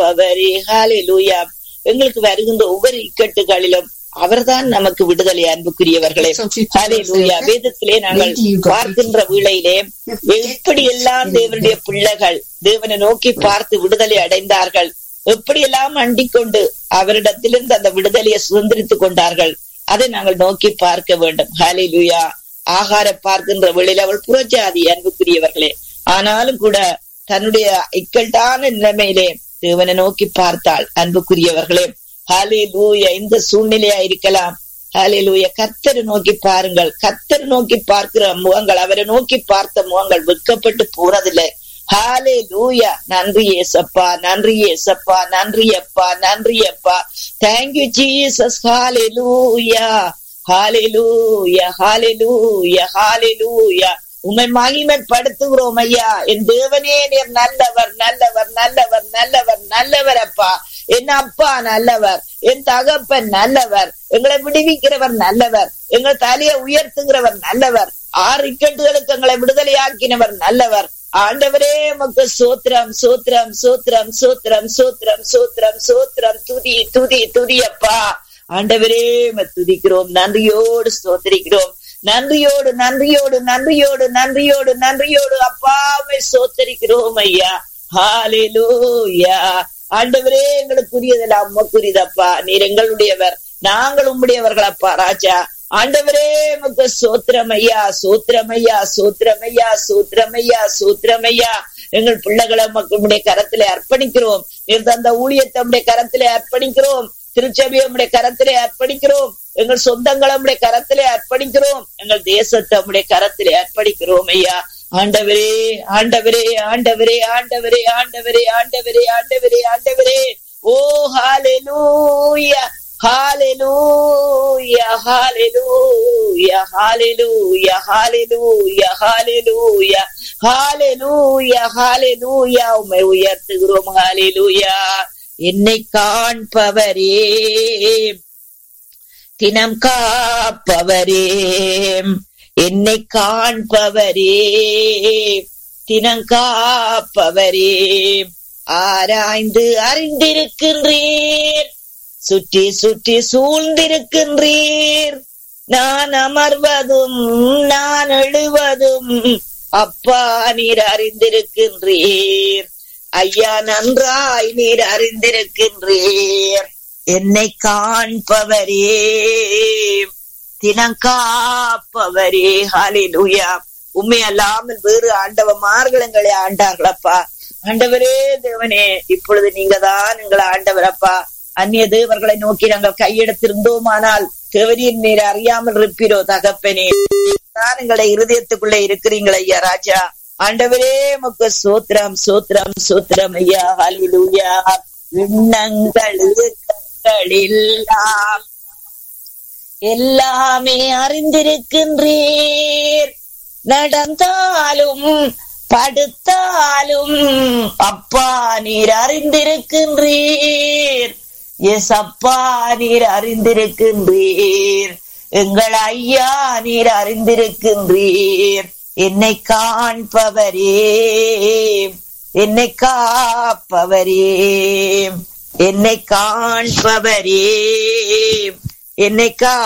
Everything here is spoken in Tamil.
காப்பவரே ஹalleluya எங்களுக்கு வருகின்ற ஒவ்வொரு இக்கட்டுகளிலும் அவர்தான் நமக்கு விடுதலை அன்புக்குரியவர்களே ஹalleluya வேதத்திலே நாங்கள் பார்க்கின்ற வேளையிலே எப்படி எல்லாம் தேவனுடைய பிள்ளைகள் தேவனை நோக்கி பார்த்து விடுதலை அடைந்தார்கள் எப்படியெல்லாம் அண்டிக் கொண்டு அவரிடத்திலிருந்து அந்த விடுதலையை சுதந்திரித்துக் கொண்டார்கள் அதை நாங்கள் நோக்கி பார்க்க வேண்டும் ஹalleluya ஆகார பார்க்கின்ற வேளையில் அவள் புறஜாதி அன்புக்குரியவர்களே ஆனாலும் கூட தன்னுடைய இக்கட்டான நிலைமையிலே தேவனை நோக்கி பார்த்தாள் அன்புக்குரியவர்களே ஹாலே லூயா இந்த சூழ்நிலையா இருக்கலாம் ஹாலே லூயா கர்த்தரை நோக்கி பாருங்கள் கர்த்தர் நோக்கி பார்க்கிற முகங்கள் அவரை நோக்கி பார்த்த முகங்கள் வெட்கப்பட்டு போறதில்லை ஹாலே லூயா நன்றி ஏசப்பா நன்றி ஏசப்பா நன்றி அப்பா நன்றி அப்பா தேங்க்யூ ஜீசஸ் ஹாலே லூயா ஹாலே லூயா ஹாலே லூயா ஹாலே லூயா உண்மை மகிமைப்படுத்துகிறோம் ஐயா என் தேவனே நீர் நல்லவர் நல்லவர் நல்லவர் நல்லவர் நல்லவர் அப்பா என் அப்பா நல்லவர் என் தகப்பன் நல்லவர் எங்களை விடுவிக்கிறவர் நல்லவர் எங்கள் தலையை உயர்த்துகிறவர் நல்லவர் ஆறு இக்கட்டுகளுக்கு எங்களை விடுதலையாக்கினவர் நல்லவர் ஆண்டவரே உமக்கு சோத்திரம் சோத்திரம் சோத்திரம் சோத்திரம் சோத்திரம் சோத்திரம் சோத்திரம் துதி துதி துதி அப்பா ஆண்டவரே துதிக்கிறோம் நன்றியோடு ஸ்தோத்திரிக்கிறோம் நன்றியோடு நன்றியோடு நன்றியோடு நன்றியோடு நன்றியோடு அப்பாவை சோத்தரிக்கிறோம் ஐயா ஹாலேலூயா ஆண்டவரே எங்களுக்குரியதெல்லாம் உமக்குரியதப்பா நீர் எங்களுடையவர் நாங்கள் உம்முடையவர்கள் அப்பா ராஜா ஆண்டவரே உமக்கு சோத்திரமையா சோத்திரமையா சோத்திரமையா சோத்திரமையா சோத்திரமையா எங்கள் பிள்ளைகளை மக்களுடைய கரத்திலே அர்ப்பணிக்கிறோம் நீர் தந்த ஊழியத்தை உடைய கரத்திலே அர்ப்பணிக்கிறோம் திருச்சபையை உடைய கரத்திலே அர்ப்பணிக்கிறோம் எங்கள் சொந்தங்களை உடைய கரத்திலே அர்ப்பணிக்கிறோம் எங்கள் தேசத்தை உடைய கரத்திலே அர்ப்பணிக்கிறோம் ஐயா ஆண்டவரே ஆண்டவரே ஆண்டவரே ஆண்டவரே ஆண்டவரே ஆண்டவரே ஆண்டவரே ஆண்டவரே ஓ ஹalleluya ஹalleluya ஹalleluya ஹalleluya ஹalleluya ஹalleluya ஹalleluya ஹalleluya உம்மை உயர்த்துகிறோம் ஹalleluya என்னை காண்பவரே தினம் காப்பவரே என்னை காண்பவரே தினம் காப்பவரே ஆராய்ந்து அறிந்திருக்கின்றீர் சுற்றி சுற்றி சூழ்ந்திருக்கின்றீர் நான் அமர்வதும் நான் எழுவதும் அப்பா நீர் அறிந்திருக்கின்றீர் ஐயா நன்றாய் நீர் அறிந்திருக்கின்றீர் என்னை காண்பவரே தினம் காப்பவரே ஹாலிலுயா உண்மை அல்லாமல் வேறு ஆண்டவமார்கள் எங்களை ஆண்டார்களப்பா ஆண்டவரே தேவனே இப்பொழுது நீங்க தான் எங்களை ஆண்டவரப்பா அந்நிய தேவர்களை நோக்கி நாங்கள் கையெடுத்திருந்தோமானால் தேவரின் நீர் அறியாமல் இருப்பீரோ தகப்பனே தான் எங்களை இருதயத்துக்குள்ள இருக்கிறீங்களா ஐயா ராஜா ஆண்டவரே முக்கு சோத்திரம் சோத்திரம் சோத்திரம் ஐயா ஹலிலுயா விண்ணங்கள் எல்லாம் எல்லாமே அறிந்திருக்கின்றீர் நடந்தாலும் படுத்தாலும் அப்பா நீர் அறிந்திருக்கின்றீர் எஸ் அப்பா நீர் அறிந்திருக்கின்றீர் எங்கள் ஐயா நீர் அறிந்திருக்கின்றீர் என்னை காண்பவரே என்னை காப்பவரே என்னை காண்பவரே என்னை கா